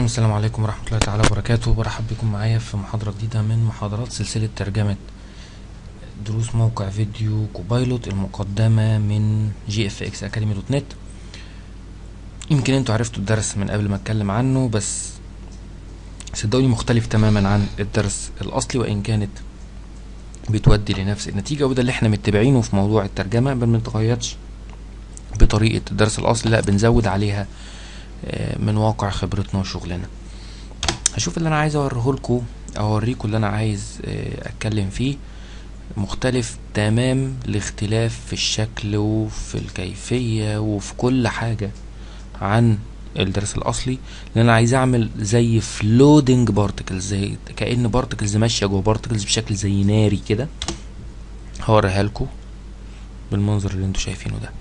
السلام عليكم ورحمة الله تعالى وبركاته برحب بكم معايا في محاضرة جديدة من محاضرات سلسلة ترجمة دروس موقع فيديو كوبايلوت المقدمة من جي اف اكس اكاديمي دوت نت يمكن انتوا عرفتوا الدرس من قبل ما اتكلم عنه بس صدقوني مختلف تماما عن الدرس الاصلي وان كانت بتودي لنفس النتيجة وده اللي احنا متبعينه في موضوع الترجمة ما بنتغيرش بطريقة الدرس الاصلي لا بنزود عليها من واقع خبرتنا وشغلنا هشوف اللي انا عايز اوريه لكم اوريكم اللي انا عايز اتكلم فيه مختلف تمام الاختلاف في الشكل وفي الكيفية وفي كل حاجة عن الدرس الاصلي لان انا عايز اعمل زي فلودنج بارتكلز زي كأن بارتكلز ماشية جوه بارتكلز بشكل زي ناري كده هوريها لكم بالمنظر اللي انتوا شايفينه ده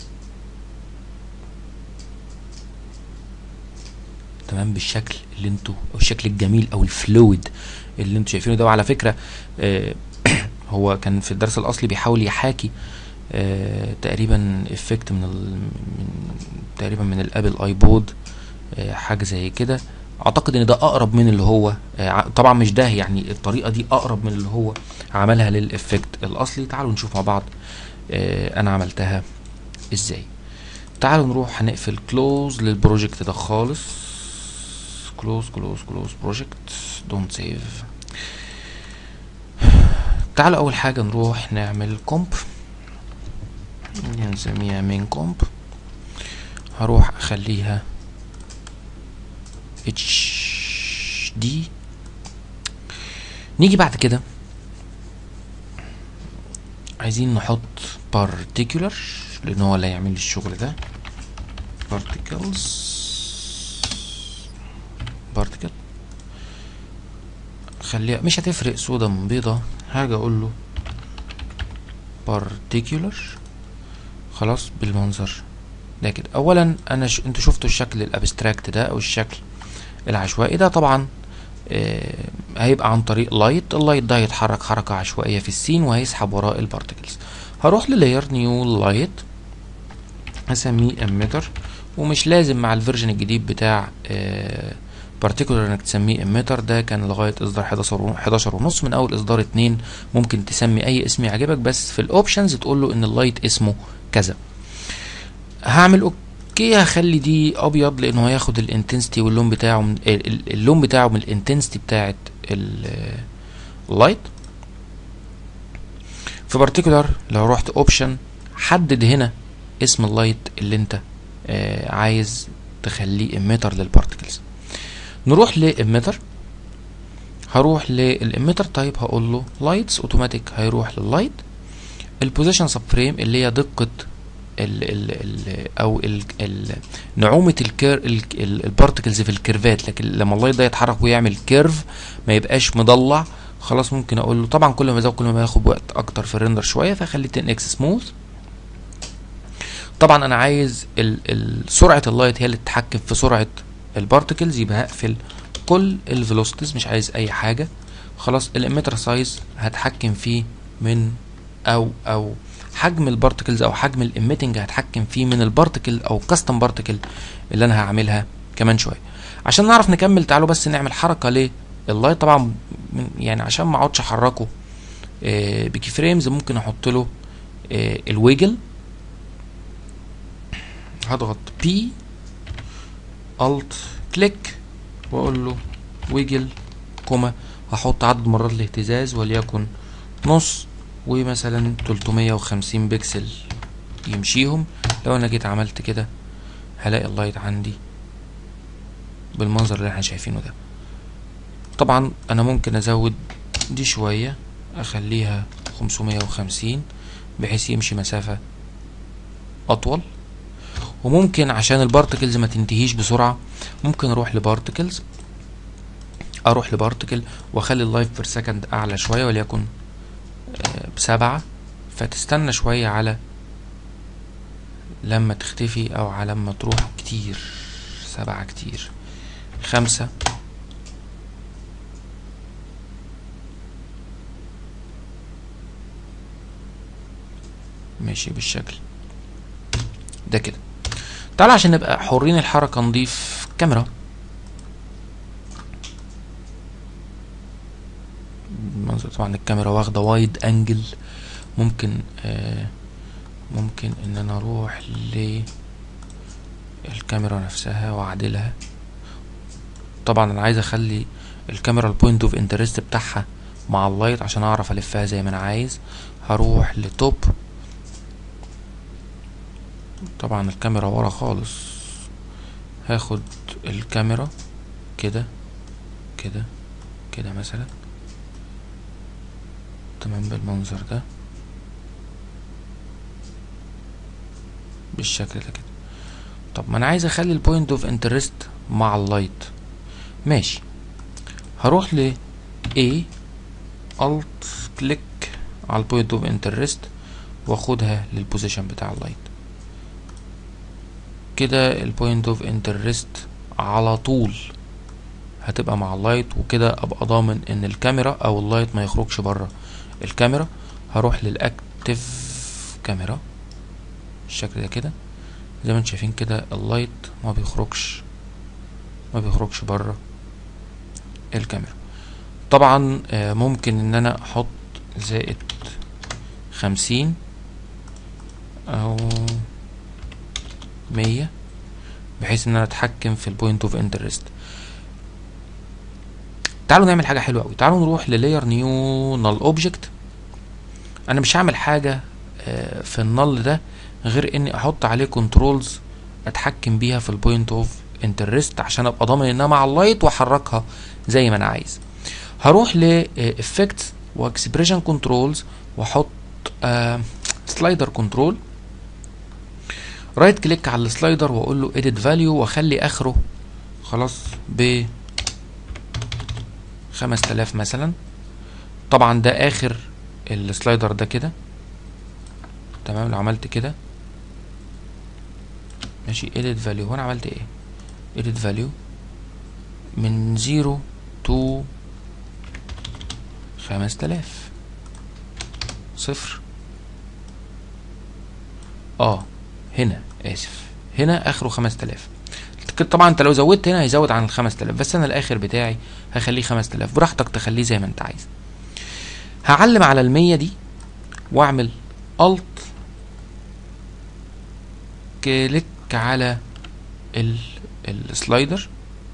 تمام بالشكل اللي انتوا او الشكل الجميل او الفلويد اللي انتوا شايفينه ده وعلى فكره آه هو كان في الدرس الاصلي بيحاول يحاكي آه تقريبا افكت من, من تقريبا من الابل ايبود آه حاجه زي كده اعتقد ان ده اقرب من اللي هو آه طبعا مش ده يعني الطريقه دي اقرب من اللي هو عملها للافكت الاصلي تعالوا نشوف مع بعض آه انا عملتها ازاي تعالوا نروح هنقفل كلوز للبروجكت ده خالص close close close project don't save تعالوا اول حاجة نروح نعمل comp نسميها main comp هروح اخليها HD نيجي بعد كده عايزين نحط particular لان هو اللي هيعمل الشغل ده particles بارتكل خليها مش هتفرق سودا من بيضة هاجي اقول له particular خلاص بالمنظر ده كده اولا انا ش... انتوا شفتوا الشكل الابستراكت ده او الشكل العشوائي ده طبعا آه هيبقى عن طريق لايت اللايت ده هيتحرك حركة عشوائية في السين وهيسحب وراء البارتكلز هروح للاير نيو لايت هسميه اميتر ومش لازم مع الفيرجن الجديد بتاع آه بارتيكولر انك تسميه اميتر ده كان لغايه اصدار 11 11 ونص من اول اصدار 2 ممكن تسمي اي اسم يعجبك بس في الاوبشنز تقول له ان اللايت اسمه كذا هعمل اوكي هخلي دي ابيض لانه هياخد الانتنسيتي واللون بتاعه من اللون بتاعه من الانتنسيتي بتاعه اللايت في بارتيكولر لو رحت اوبشن حدد هنا اسم اللايت اللي انت آه عايز تخليه اميتر للبارتكلز نروح لاميتر هروح للاميتر تايب هقول له لايتس اوتوماتيك هيروح لللايت البوزيشن سب فريم اللي هي دقه ال ال ال او ال ال نعومه الكير البارتكلز في الكيرفات لكن لما اللايت ده يتحرك ويعمل كيرف ما يبقاش مضلع خلاص ممكن اقول له طبعا كل ما يزود كل ما ياخد وقت اكتر في الريندر شويه فخليه 10 اكس سموث طبعا انا عايز ال ال سرعه اللايت هي اللي تتحكم في سرعه البارتكلز يبقى هقفل كل الفيلوسيتيز مش عايز اي حاجه خلاص الاميتر سايز هتحكم فيه من او او حجم البارتكلز او حجم الاميتنج هتحكم فيه من البارتكل او كاستم بارتكل اللي انا هعملها كمان شويه عشان نعرف نكمل تعالوا بس نعمل حركه لللايت طبعا يعني عشان ما اقعدش احركه آه بكي فريمز ممكن احط له آه الويجل هضغط بي الت كليك واقول له ويجل كوما هحط عدد مرات الاهتزاز وليكن نص ومثلا 350 بكسل يمشيهم لو انا جيت عملت كده هلاقي اللايت عندي بالمنظر اللي احنا شايفينه ده طبعا انا ممكن ازود دي شوية اخليها 550 بحيث يمشي مسافة اطول وممكن عشان البارتكلز ما تنتهيش بسرعة ممكن اروح لبارتكلز اروح لبارتكل واخلي اللايف بير سكند اعلى شوية وليكن بسبعة فتستنى شوية على لما تختفي او على لما تروح كتير سبعة كتير خمسة ماشي بالشكل ده كده تعالى عشان نبقى حرين الحركة نضيف كاميرا المنظر طبعا الكاميرا واخده وايد انجل ممكن آه ممكن ان انا اروح ل الكاميرا نفسها واعدلها طبعا انا عايز اخلي الكاميرا البوينت اوف انترست بتاعها مع اللايت عشان اعرف الفها زي ما انا عايز هروح لتوب طبعا الكاميرا ورا خالص هاخد الكاميرا كده كده كده مثلا تمام بالمنظر ده بالشكل ده كده طب ما انا عايز اخلي البوينت اوف انترست مع اللايت ماشي هروح ل A Alt كليك على البوينت اوف انترست واخدها للبوزيشن بتاع اللايت كده البوينت اوف انترست على طول هتبقى مع اللايت وكده ابقى ضامن ان الكاميرا او اللايت ما يخرجش بره الكاميرا هروح للاكتف كاميرا بالشكل ده كده زي ما انتم شايفين كده اللايت ما بيخرجش ما بيخرجش بره الكاميرا طبعا ممكن ان انا احط زائد خمسين او مية بحيث ان انا اتحكم في البوينت اوف انترست تعالوا نعمل حاجه حلوه قوي تعالوا نروح للاير نيو نال اوبجكت انا مش هعمل حاجه في النل ده غير اني احط عليه كنترولز اتحكم بيها في البوينت اوف انترست عشان ابقى ضامن انها مع اللايت واحركها زي ما انا عايز هروح ل افكت واكسبريشن كنترولز واحط سلايدر كنترول رايت كليك على السلايدر واقول له edit value واخلي اخره خلاص ب 5000 مثلا طبعا ده اخر السلايدر ده كده تمام لو عملت كده ماشي edit value هو انا عملت ايه edit value من 0 to 5000 صفر اه هنا اسف هنا اخره 5000 طبعا انت لو زودت هنا هيزود عن ال 5000 بس انا الاخر بتاعي هخليه 5000 براحتك تخليه زي ما انت عايز هعلم على المية دي واعمل الت كليك على ال السلايدر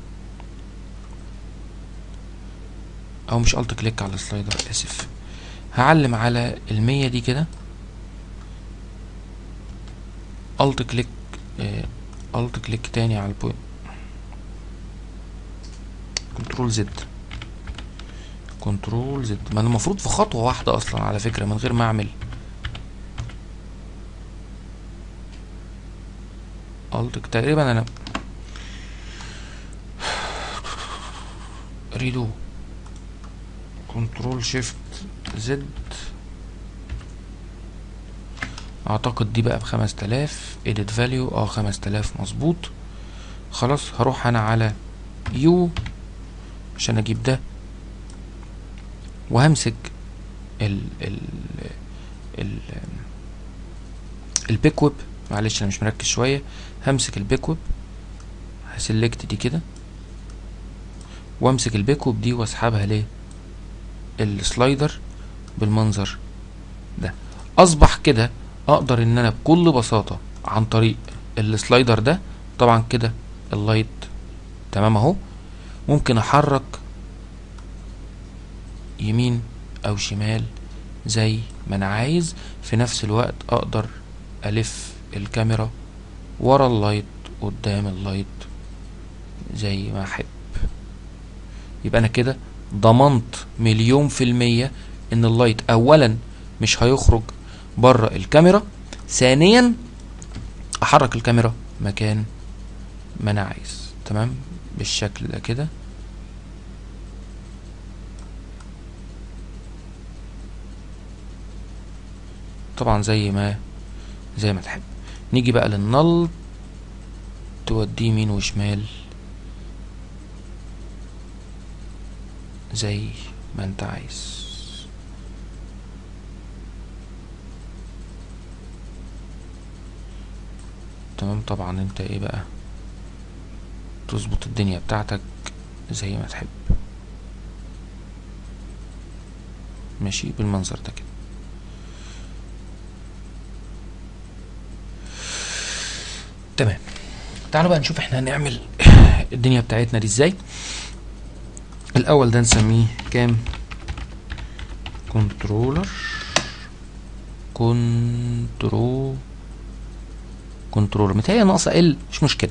او مش الت كليك على السلايدر اسف هعلم على المية دي كده الت كليك الت كليك تاني على البوينت كنترول زد كنترول زد ما انا المفروض في خطوه واحده اصلا على فكره من غير ما اعمل الت تقريبا انا ريدو كنترول شيفت زد اعتقد دي بقى بخمس تلاف edit value اه خمس تلاف مظبوط خلاص هروح انا على يو عشان اجيب ده وهمسك ال ال ال البيك ويب معلش انا مش مركز شويه همسك البيك ويب هسلكت دي كده وامسك البيك ويب دي واسحبها ليه السلايدر بالمنظر ده اصبح كده اقدر ان انا بكل بساطة عن طريق السلايدر ده طبعا كده اللايت تمام اهو ممكن احرك يمين او شمال زي ما انا عايز في نفس الوقت اقدر الف الكاميرا ورا اللايت قدام اللايت زي ما احب يبقى انا كده ضمنت مليون في المية ان اللايت اولا مش هيخرج بره الكاميرا ثانيا احرك الكاميرا مكان ما انا عايز تمام بالشكل ده كده طبعا زي ما زي ما تحب نيجي بقى للنل توديه يمين وشمال زي ما انت عايز تمام طبعا انت ايه بقى تظبط الدنيا بتاعتك زي ما تحب ماشي بالمنظر ده كده تمام تعالوا بقى نشوف احنا هنعمل الدنيا بتاعتنا دي ازاي الاول ده نسميه كام كنترولر كنترو كنترولر متهيألي ناقصه ال مش مشكله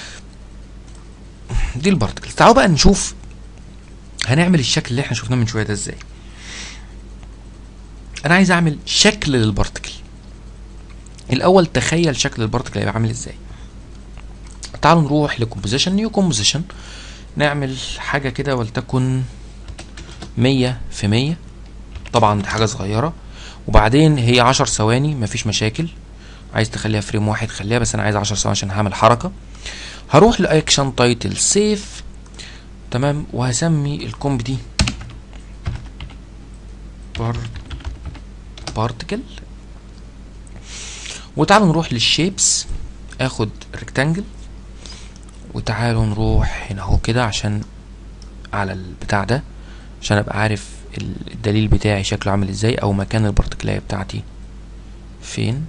دي البارتكلز تعالوا بقى نشوف هنعمل الشكل اللي احنا شفناه من شويه ده ازاي انا عايز اعمل شكل للبارتكل الاول تخيل شكل البارتكل هيبقى عامل ازاي تعالوا نروح لكومبوزيشن نيو كومبوزيشن نعمل حاجه كده ولتكن مية في مية طبعا دي حاجه صغيره وبعدين هي عشر ثواني مفيش مشاكل عايز تخليها فريم واحد خليها بس انا عايز عشر ثواني عشان هعمل حركه هروح لاكشن تايتل سيف تمام وهسمي الكومب دي بارتكل وتعالوا نروح للشيبس اخد ريكتانجل وتعالوا نروح هنا اهو كده عشان على البتاع ده عشان ابقى عارف الدليل بتاعي شكله عامل ازاي او مكان البارتكلايه بتاعتي فين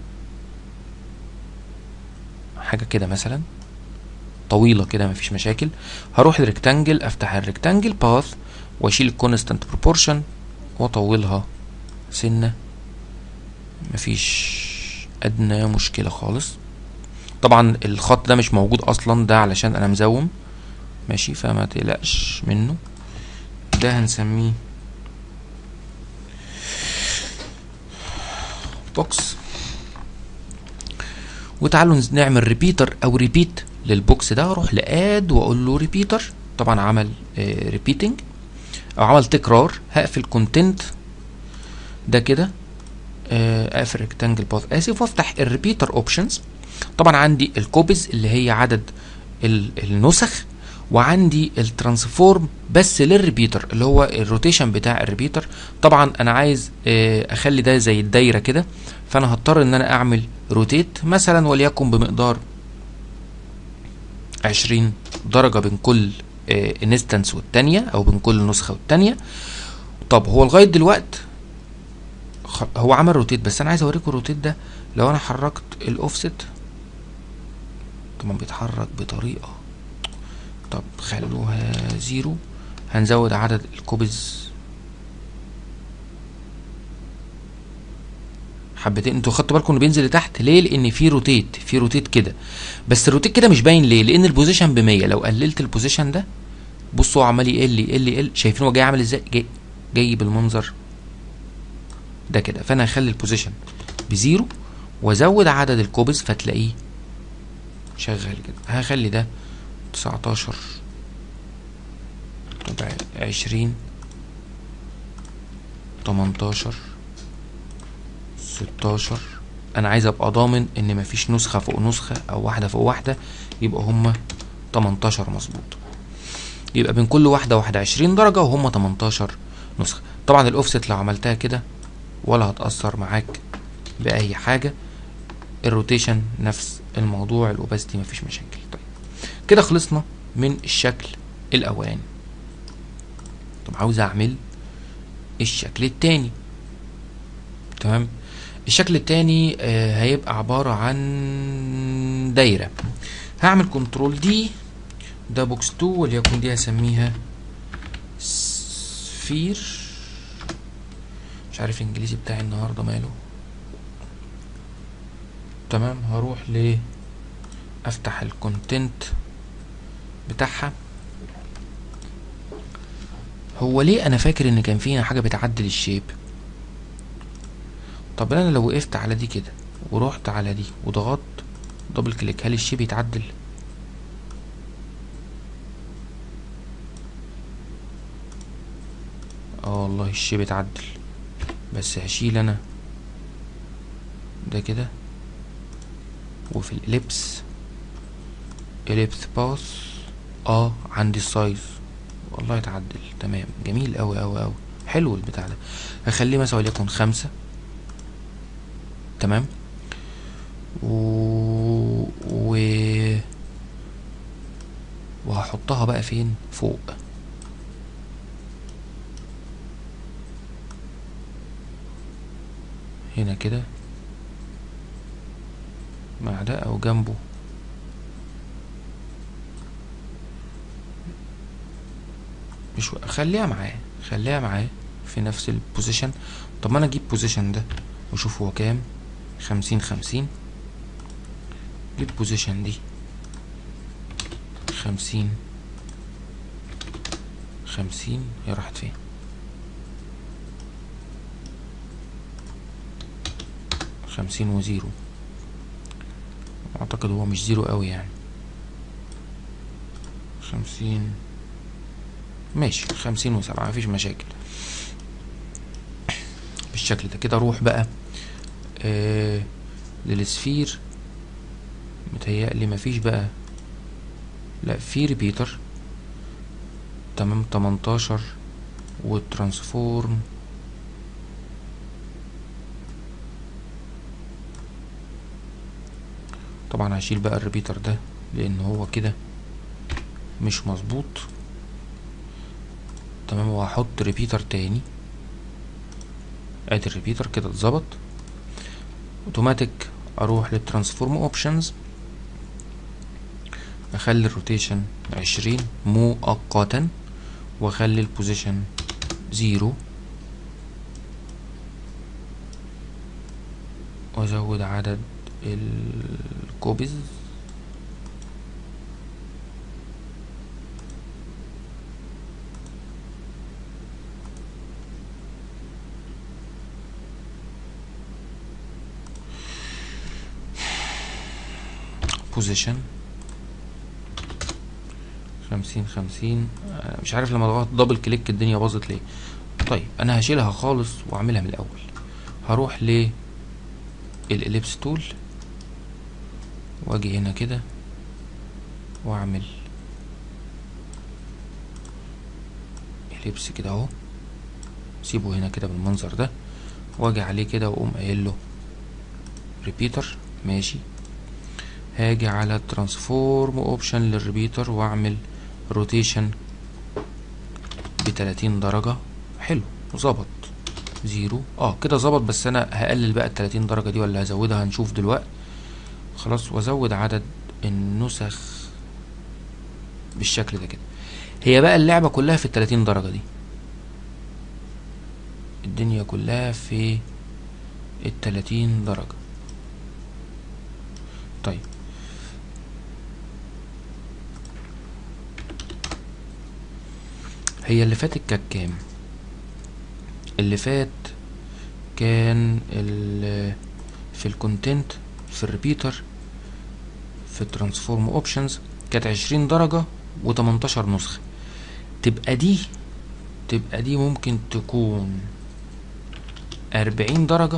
حاجه كده مثلا طويله كده مفيش مشاكل هروح للريكتانجل افتح الريكتانجل باث واشيل الكونستانت بروبورشن واطولها سنه مفيش ادنى مشكله خالص طبعا الخط ده مش موجود اصلا ده علشان انا مزوم ماشي فما تقلقش منه ده هنسميه بوكس وتعالوا نعمل ريبيتر او ريبيت للبوكس ده اروح لاد واقول له ريبيتر طبعا عمل ريبيتنج او عمل تكرار هقفل كونتنت ده كده اقفل ريكتانجل باث اسف وافتح الريبيتر اوبشنز طبعا عندي الكوبيز اللي هي عدد النسخ وعندي الترانسفورم بس للريبيتر اللي هو الروتيشن بتاع الريبيتر طبعا انا عايز اخلي ده زي الدايره كده فانا هضطر ان انا اعمل روتيت مثلا وليكن بمقدار 20 درجه بين كل انستنس والتانية او بين كل نسخه والتانية طب هو لغايه دلوقت هو عمل روتيت بس انا عايز اوريكم الروتيت ده لو انا حركت الاوفست طبعا بيتحرك بطريقه طب خلوها زيرو هنزود عدد الكوبز حبتين انتوا خدتوا بالكم انه بينزل لتحت ليه لان في روتيت في روتيت كده بس الروتيت كده مش باين ليه لان البوزيشن ب 100 لو قللت البوزيشن ده بصوا هو عمال يقل يقل يقل شايفين هو جاي عامل ازاي جاي جاي بالمنظر ده كده فانا هخلي البوزيشن بزيرو وازود عدد الكوبز فتلاقيه شغال كده هخلي ده تسعتاشر طبعا عشرين تمنتاشر ستاشر انا عايز ابقى ضامن ان مفيش نسخة فوق نسخة او واحدة فوق واحدة يبقى هما تمنتاشر مظبوط يبقى بين كل واحدة واحدة عشرين درجة وهما تمنتاشر نسخة طبعا الاوفست لو عملتها كده ولا هتأثر معاك بأي حاجة الروتيشن نفس الموضوع الاوباستي مفيش مشاكل طيب كده خلصنا من الشكل الاولاني طب عاوز اعمل الشكل التاني تمام الشكل التاني آه هيبقى عبارة عن دايرة هعمل كنترول دي ده بوكس 2 وليكن دي هسميها سفير مش عارف الانجليزي بتاعي النهارده ماله تمام هروح ل افتح الكونتنت بتاعها هو ليه انا فاكر ان كان فينا حاجه بتعدل الشيب طب انا لو وقفت على دي كده ورحت على دي وضغطت دبل كليك هل الشيب يتعدل اه والله الشيب اتعدل بس هشيل انا ده كده وفي الاليبس اليبس باث اه عندي السايز والله اتعدل تمام جميل اوي اوي اوي حلو البتاع ده هخليه مثلا وليكن خمسة تمام و... و... وهحطها بقى فين فوق هنا كده مع ده او جنبه مش و... خليها معاه خليها معاه في نفس البوزيشن طب ما انا اجيب بوزيشن ده واشوف هو كام خمسين خمسين للبوزيشن دي خمسين خمسين هي راحت فين خمسين وزيرو اعتقد هو مش زيرو قوي يعني خمسين ماشي خمسين وسبعة مفيش مشاكل بالشكل ده كده اروح بقى آه للسفير متهيألي مفيش بقى لا في ريبيتر تمام تمنتاشر والترانسفورم طبعا هشيل بقى الريبيتر ده لان هو كده مش مظبوط تمام وهحط ريبيتر تاني ادي الريبيتر كده اتظبط اوتوماتيك اروح للترانسفورم اوبشنز اخلي الروتيشن عشرين مؤقتا واخلي البوزيشن زيرو وازود عدد الكوبيز بوزيشن خمسين خمسين آه، مش عارف لما ضغطت دبل كليك الدنيا باظت ليه طيب انا هشيلها خالص واعملها من الاول هروح ل الاليبس تول واجي هنا كده واعمل اليبس كده اهو سيبه هنا كده بالمنظر ده واجي عليه كده واقوم قايل له ريبيتر ماشي هاجي على ترانسفورم اوبشن للريبيتر واعمل روتيشن بتلاتين درجة حلو ظبط زيرو اه كده ظبط بس انا هقلل بقى التلاتين درجة دي ولا هزودها هنشوف دلوقتي خلاص وازود عدد النسخ بالشكل ده كده هي بقى اللعبة كلها في التلاتين درجة دي الدنيا كلها في التلاتين درجة طيب هي اللي فاتت كانت كام اللي فات كان ال في الكونتنت في الريبيتر في الترانسفورم اوبشنز كانت عشرين درجة وتمنتاشر نسخة تبقى دي تبقى دي ممكن تكون أربعين درجة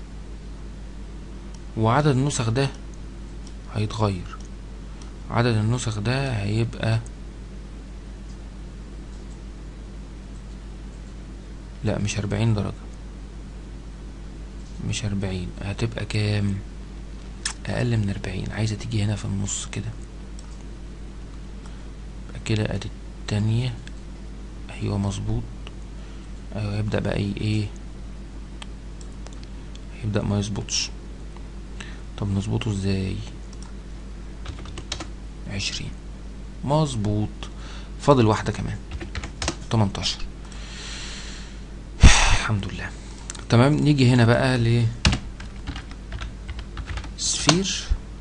وعدد النسخ ده هيتغير عدد النسخ ده هيبقى لا مش أربعين درجة مش أربعين هتبقى كام أقل من أربعين عايزة تيجي هنا في النص كده يبقى كده أدي التانية أيوة مظبوط أيوة يبدأ بقى ي- إيه يبدأ ما يظبطش طب نظبطه ازاي عشرين مظبوط فاضل واحدة كمان تمنتاشر الحمد لله تمام نيجي هنا بقى ل سفير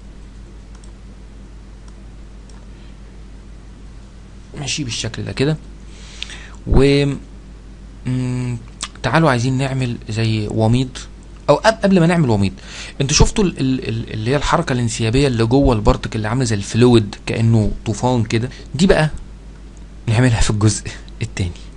ماشي بالشكل ده كده و مم، تعالوا عايزين نعمل زي وميض او قب- قبل ما نعمل وميض انتوا شفتوا ال- ال- ال- اللي هي الحركه الانسيابيه اللي جوه البارتك اللي عامله زي الفلويد كانه طوفان كده دي بقى نعملها في الجزء التاني